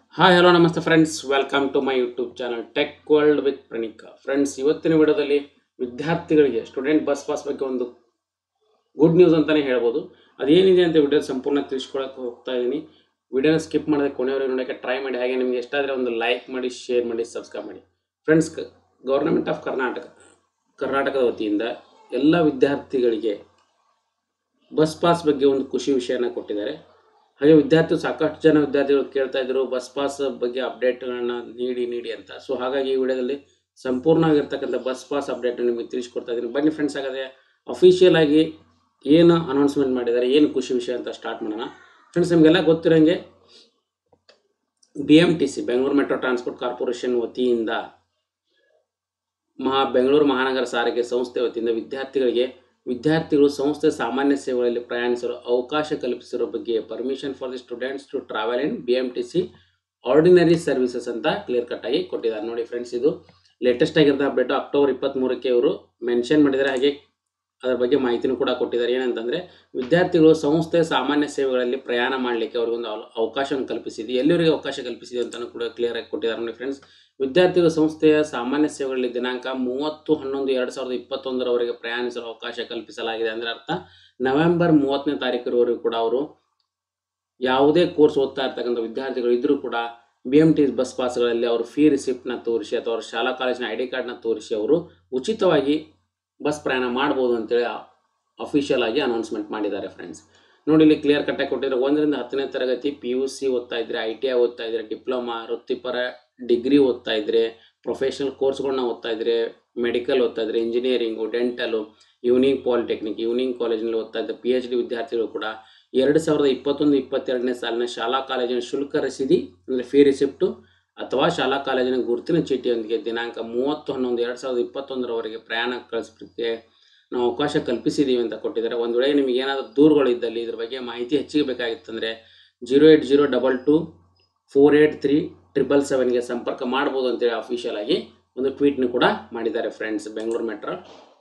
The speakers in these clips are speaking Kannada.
ಹಾಯ್ ಹಲೋ ನಮಸ್ತೆ friends welcome to my YouTube channel tech world with Praneeka friends ಇವತ್ತಿನ ವಿಡಿಯೋದಲ್ಲಿ ವಿದ್ಯಾರ್ಥಿಗಳಿಗೆ ಸ್ಟೂಡೆಂಟ್ ಬಸ್ ಪಾಸ್ ಬಗ್ಗೆ ಒಂದು ಗುಡ್ ನ್ಯೂಸ್ ಅಂತಲೇ ಹೇಳ್ಬೋದು ಅದೇನಿದೆ ಅಂತ ವಿಡಿಯೋ ಸಂಪೂರ್ಣ ತಿಳಿಸ್ಕೊಳಕ್ಕೆ ಹೋಗ್ತಾ ಇದ್ದೀನಿ ವಿಡಿಯೋನ ಸ್ಕಿಪ್ ಮಾಡದೆ ಕೊನೆಯವರೆಗೆ ನೋಡೋಕ್ಕೆ ಟ್ರೈ ಮಾಡಿ ಹಾಗೆ ನಿಮಗೆ ಎಷ್ಟಾದರೆ ಒಂದು ಲೈಕ್ ಮಾಡಿ ಶೇರ್ ಮಾಡಿ ಸಬ್ಸ್ಕ್ರೈಬ್ ಮಾಡಿ ಫ್ರೆಂಡ್ಸ್ ಗೌರ್ಮೆಂಟ್ ಆಫ್ ಕರ್ನಾಟಕ ಕರ್ನಾಟಕದ ವತಿಯಿಂದ ಎಲ್ಲ ವಿದ್ಯಾರ್ಥಿಗಳಿಗೆ ಬಸ್ ಪಾಸ್ ಬಗ್ಗೆ ಒಂದು ಖುಷಿ ವಿಷಯನ ಕೊಟ್ಟಿದ್ದಾರೆ ಹಾಗೆ ವಿದ್ಯಾರ್ಥಿಗಳು ಸಾಕಷ್ಟು ಜನ ವಿದ್ಯಾರ್ಥಿಗಳು ಕೇಳ್ತಾ ಇದ್ರು ಬಸ್ ಪಾಸ್ ಬಗ್ಗೆ ಅಪ್ಡೇಟ್ಗಳನ್ನ ನೀಡಿ ನೀಡಿ ಅಂತ ಸೊ ಹಾಗಾಗಿ ಈ ವಿಡಿಯೋದಲ್ಲಿ ಸಂಪೂರ್ಣವಾಗಿರ್ತಕ್ಕಂಥ ಬಸ್ ಪಾಸ್ ಅಪ್ಡೇಟ್ ನಿಮಗೆ ತಿಳಿಸ್ಕೊಡ್ತಾ ಇದ್ದೀನಿ ಬನ್ನಿ ಫ್ರೆಂಡ್ಸ್ ಹಾಗಾದ್ರೆ ಅಫಿಷಿಯಲ್ ಆಗಿ ಏನು ಅನೌನ್ಸ್ಮೆಂಟ್ ಮಾಡಿದ್ದಾರೆ ಏನು ಖುಷಿ ವಿಷಯ ಅಂತ ಸ್ಟಾರ್ಟ್ ಮಾಡೋಣ ಫ್ರೆಂಡ್ಸ್ ನಿಮಗೆಲ್ಲ ಗೊತ್ತಿರೋಂಗೆ B M T C Bengaluru metro transport corporation ವತಿಯಿಂದ ಮಹಾ ಬೆಂಗಳೂರು ಮಹಾನಗರ ಸಾರಿಗೆ ಸಂಸ್ಥೆ ವತಿಯಿಂದ ವಿದ್ಯಾರ್ಥಿಗಳಿಗೆ ವಿದ್ಯಾರ್ಥಿಗಳು ಸಂಸ್ಥೆ ಸಾಮಾನ್ಯ ಸೇವೆಗಳಲ್ಲಿ ಪ್ರಯಾಣಿಸಲು ಅವಕಾಶ ಕಲ್ಪಿಸಿರೋ ಬಗ್ಗೆ permission for the students to travel in B M T C ordinary services ಅಂತ ಕ್ಲಿಯರ್ ಕಟ್ ಆಗಿ ಕೊಟ್ಟಿದ್ದಾರೆ ನೋಡಿ ಫ್ರೆಂಡ್ಸ್ ಇದು ಲೇಟೆಸ್ಟ್ ಆಗಿರೋ ಅಪ್ಡೇಟ್ ಅಕ್ಟೋಬರ್ ಇಪ್ಪತ್ತ್ಮೂರಕ್ಕೆ ಇವರು ಮೆನ್ಷನ್ ಮಾಡಿದ್ದಾರೆ ಹಾಗೆ ಅದರ ಬಗ್ಗೆ ಮಾಹಿತಿನೂ ಕೂಡ ಕೊಟ್ಟಿದ್ದಾರೆ ಏನಂತಂದರೆ ವಿದ್ಯಾರ್ಥಿಗಳು ಸಂಸ್ಥೆ ಸಾಮಾನ್ಯ ಸೇವೆಗಳಲ್ಲಿ ಪ್ರಯಾಣ ಮಾಡಲಿಕ್ಕೆ ಅವ್ರಿಗೊಂದು ಅವ- ಅವಕಾಶವನ್ನು ಕಲ್ಪಿಸಿದೆ ಎಲ್ಲಿವರೆಗೆ ಅವಕಾಶ ಕಲ್ಪಿಸಿದೆ ಅಂತಲೂ ಕೂಡ ಕ್ಲಿಯರ್ ಆಗಿ ಕೊಟ್ಟಿದ್ದಾರೆ ನೋಡಿ ಫ್ರೆಂಡ್ಸ್ ವಿದ್ಯಾರ್ಥಿಗಳು ಸಂಸ್ಥೆಯ ಸಾಮಾನ್ಯ ಸೇವೆಗಳಲ್ಲಿ ದಿನಾಂಕ ಮೂವತ್ತು ಹನ್ನೊಂದು ಎರಡು ಸಾವಿರದ ಇಪ್ಪತ್ತೊಂದರವರೆಗೆ ಪ್ರಯಾಣಿಸಲು ಅವಕಾಶ ಕಲ್ಪಿಸಲಾಗಿದೆ ಅಂದರೆ ಅರ್ಥ ನವೆಂಬರ್ ಮೂವತ್ತನೇ ತಾರೀಕರವರೆಗೂ ಕೂಡ ಅವರು ಯಾವುದೇ ಕೋರ್ಸ್ ಓದ್ತಾ ಇರ್ತಕ್ಕಂಥ ವಿದ್ಯಾರ್ಥಿಗಳು ಇದ್ದರೂ ಕೂಡ ಬಿ ಎಮ್ ಟಿ ಬಸ್ ಪಾಸ್ಗಳಲ್ಲಿ ಅವರು ಫೀ ರಿಸಿಪ್ಟ್ನ ತೋರಿಸಿ ಅಥವಾ ಅವ್ರ ಶಾಲಾ ಕಾಲೇಜಿನ ಐ ಡಿ ಕಾರ್ಡ್ನ ತೋರಿಸಿ ಅವರು ಉಚಿತವಾಗಿ ಬಸ್ ಪ್ರಯಾಣ ಮಾಡ್ಬೋದು ಅಂತೇಳಿ ಅಫಿಷಿಯಲ್ ಆಗಿ ಅನೌನ್ಸ್ಮೆಂಟ್ ಮಾಡಿದ್ದಾರೆ ಫ್ರೆಂಡ್ಸ್ ನೋಡಿ ಇಲ್ಲಿ ಕ್ಲಿಯರ್ ಕಟ್ಟಾಗಿ ಕೊಟ್ಟಿದ್ದಾರೆ ಒಂದರಿಂದ ಹತ್ತನೇ ತರಗತಿ ಪಿ ಯು ಸಿ ಓದ್ತಾ ಇದ್ರೆ ಐ ಟಿ ಐ ಓದ್ತಾ ಇದ್ರೆ ಡಿಪ್ಲೊಮಾ ವೃತ್ತಿಪರ ಡಿಗ್ರಿ ಓದ್ತಾ ಇದ್ರೆ ಪ್ರೊಫೆಷನಲ್ ಕೋರ್ಸ್ಗಳನ್ನ ಓದ್ತಾ ಇದ್ರೆ ಮೆಡಿಕಲ್ ಓದ್ತಾ ಇದ್ರೆ ಇಂಜಿನಿಯರಿಂಗು ಡೆಂಟಲು ಯೂನಿಂಗ್ ಪಾಲಿಟೆಕ್ನಿಕ್ ಯೂನಿಂಗ್ ಕಾಲೇಜಿನಲ್ಲಿ ಓದ್ತಾ ಇದ್ದ ಪಿ ಎಚ್ ಡಿ ವಿದ್ಯಾರ್ಥಿಗಳು ಕೂಡ ಎರಡು ಸಾವಿರದ ಇಪ್ಪತ್ತೊಂದು ಇಪ್ಪತ್ತೆರಡನೇ ಸಾಲಿನ ಶಾಲಾ ಕಾಲೇಜಿನ ಶುಲ್ಕ ರಸೀದಿ ಅಂದರೆ ಫೀ ರಿಸಿಪ್ಟು ಅಥವಾ ಶಾಲಾ ಕಾಲೇಜಿನ ಗುರುತಿನ ಚೀಟಿಯೊಂದಿಗೆ ದಿನಾಂಕ ಮೂವತ್ತು ಹನ್ನೊಂದು ಎರಡು ಸಾವಿರದ ಇಪ್ಪತ್ತೊಂದರವರೆಗೆ ಪ್ರಯಾಣ ಕಳಿಸಲಿಕ್ಕೆ ನಾವು ಅವಕಾಶ ಕಲ್ಪಿಸಿದ್ದೀವಿ ಅಂತ ಕೊಟ್ಟಿದ್ದಾರೆ ಒಂದು ವೇಳೆ ನಿಮಗೆ ಏನಾದರೂ ದೂರುಗಳು ಇದ್ದಲ್ಲಿ ಇದ್ರ ಬಗ್ಗೆ ಮಾಹಿತಿ ಹೆಚ್ಚಿಗೆ ಬೇಕಾಗಿತ್ತಂದರೆ zero eight zero double two four eight three triple ಸೆವೆನ್ಗೆ ಸಂಪರ್ಕ ಮಾಡ್ಬೋದು ಅಂತೇಳಿ ಅಫಿಷಿಯಲ್ ಆಗಿ ಒಂದು ಟ್ವೀಟ್ನು ಕೂಡ ಮಾಡಿದ್ದಾರೆ friends Bengaluru 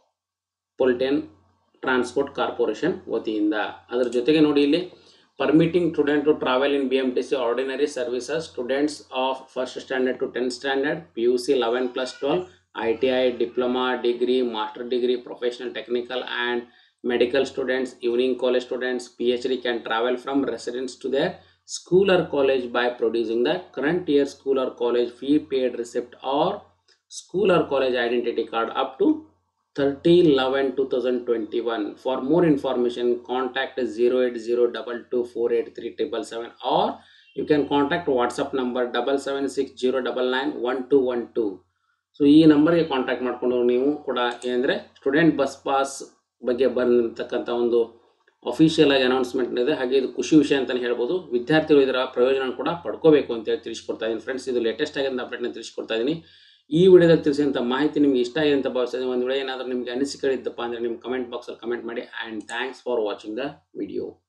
metropolitan transport corporation ವತಿಯಿಂದ ಅದರ ಜೊತೆಗೆ ನೋಡಿ ಇಲ್ಲಿ permitting student to travel in B M T C ordinary services students of first standard to tenth standard P U C eleven plus twelve I T I diploma degree master degree professional technical and medical students, evening college students, PhD can travel from residence to their school or college by producing the current year school or college fee paid receipt or school or college identity card up to 30 11 2021 for more information contact 08022483777 or you can contact whatsapp number 7760991212 so ಈ ನಂಬರ್ಗೆ ಕಾಂಟ್ಯಾಕ್ಟ್ ಮಾಡಿಕೊಂಡು ನೀವು ಕೂಡ ಏನಂದರೆ ಸ್ಟೂಡೆಂಟ್ ಬಸ್ ಪಾಸ್ ಬಗ್ಗೆ ಬಂದಿರತಕ್ಕಂಥ ಒಂದು ಅಫಿಷಿಯಲ್ ಆಗಿ ಅನೌನ್ಸ್ಮೆಂಟ್ ಇದೆ ಹಾಗೆ ಇದು ಖುಷಿ ವಿಷಯ ಅಂತಲೇ ಹೇಳ್ಬೋದು ವಿದ್ಯಾರ್ಥಿಗಳು ಇದರ ಪ್ರಯೋಜನ ಕೂಡ ಪಡ್ಕೋಬೇಕು ಅಂತೇಳಿ ತಿಳಿಸ್ಕೊಡ್ತಾ ಇದ್ದೀನಿ ಫ್ರೆಂಡ್ಸ್ ಇದು ಲೇಟೆಸ್ಟ್ ಆಗಿರೋ ಅಪ್ಡೇಟ್ನ ತಿಳಿಸ್ಕೊಡ್ತಾ ಇದ್ದೀನಿ ಈ ವಿಡಿಯೋದಲ್ಲಿ ತಿಳಿಸಿದಂಥ ಮಾಹಿತಿ ನಿಮ್ಗೆ ಇಷ್ಟ ಆಗಿದೆ ಅಂತ ಭಾವಿಸ್ತೀನಿ ಒಂದು ವೇಳೆ ಏನಾದರೂ ನಿಮಗೆ ಅನಿಸಿಕೆ ಇದ್ದಪ್ಪ ಅಂದರೆ ನಿಮ್ಮ ಕಮೆಂಟ್ ಬಾಕ್ಸಲ್ಲಿ ಕಮೆಂಟ್ ಮಾಡಿ and thanks for watching the video